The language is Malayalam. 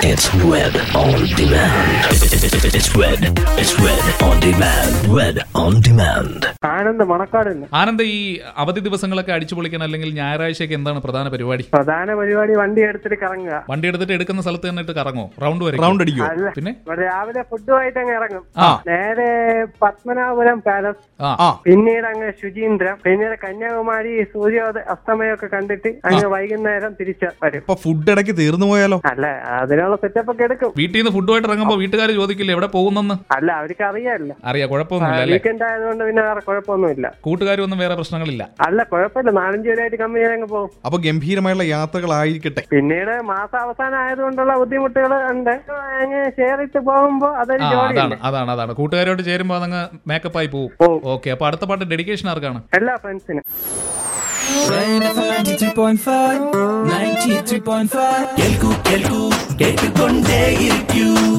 It's Red on demand. It's Red. It's Red on demand. Red on demand. Anand മണക്കാടുണ്ട് Anand ഈ അവധി ദിവസങ്ങളൊക്കെ അടിച്ചു പൊളിക്കാൻ അല്ലെങ്കിൽ ഞായറാഴ്ചയൊക്കെ എന്താണ് പ്രധാന പരിപാടി പ്രധാന പരിപാടി വണ്ടി എടുത്തിട്ട് കറങ്ങുക വണ്ടി എടുത്തിട്ട് എടുക്കുന്ന സ്ഥലത്ത് തന്നെ ഇട്ട് കറങ്ങോ റൗണ്ട് വരെ റൗണ്ട് അടിക്കോ അല്ല പിന്നെ ഇവിടെ രാവിലെ ഫുഡുമായിട്ട് അങ്ങ് ഇറങ്ങും ആ. നേരെ പത്മനാഭപുരം പാലസ് ആ ആ പിന്നീട് അങ്ങ് ശുചീന്ദ്രം പിന്നീട് കന്യാകുമാരി സൂര്യോദയ അസ്തമയമൊക്കെ കണ്ടിട്ട് അങ്ങ് വൈകുന്നേരം തിരിച്ച് വരും അപ്പൊ ഫുഡ് ഇടയ്ക്ക് തീർന്നു പോയാലോ അല്ല അതിനുള്ള സെറ്റപ്പ് ഒക്കെ എടുക്കും വീട്ടിൽ നിന്ന് ഫുഡുമായിട്ട് ഇറങ്ങുമ്പോൾ വീട്ടുകാർ ചോദിക്കില്ല എവിടെ പോകുന്നെന്ന് അല്ല അവർക്ക് അറിയാമല്ലോ അറിയാം കുഴപ്പമൊന്നുമില്ല അല്ലേ വീക്കെൻഡ് ആയതുകൊണ്ട് പിന്നെ വേറെ കുഴപ്പമൊന്നുമില്ല കൂട്ടുകാരൊന്നും വേറെ പ്രശ്നങ്ങളില്ല അല്ല കുഴപ്പമില്ല നാലഞ്ച് പേരായിട്ട് കമ്പനിയിൽ അങ്ങ് പോകും അപ്പൊ ഗംഭീരമായുള്ള യാത്രകളായിരിക്കട്ടെ പിന്നീട് മാസം അവസാനം ആയതുകൊണ്ടുള്ള ബുദ്ധിമുട്ടുകൾ ഉണ്ട് അങ്ങ് ഷെയർ ഇട്ട് പോകുമ്പോ അതൊരു ആ അതാണ് ജോലിയല്ലേ അതാണ് അതാണ് കൂട്ടുകാരോട്ട് ചേരുമ്പോൾ അതങ്ങ് മേക്കപ്പ് ആയി പോകും പോവും. ഓക്കെ അപ്പൊ അടുത്ത പാട്ട് ഡെഡിക്കേഷൻ ആർക്കാണ് എല്ലാ ഫ്രണ്ട്സിനും Rain FM 93.5 93.5 കേൾക്കൂ കേൾക്കൂ കേട്ടുകൊണ്ടേയിരിക്കൂ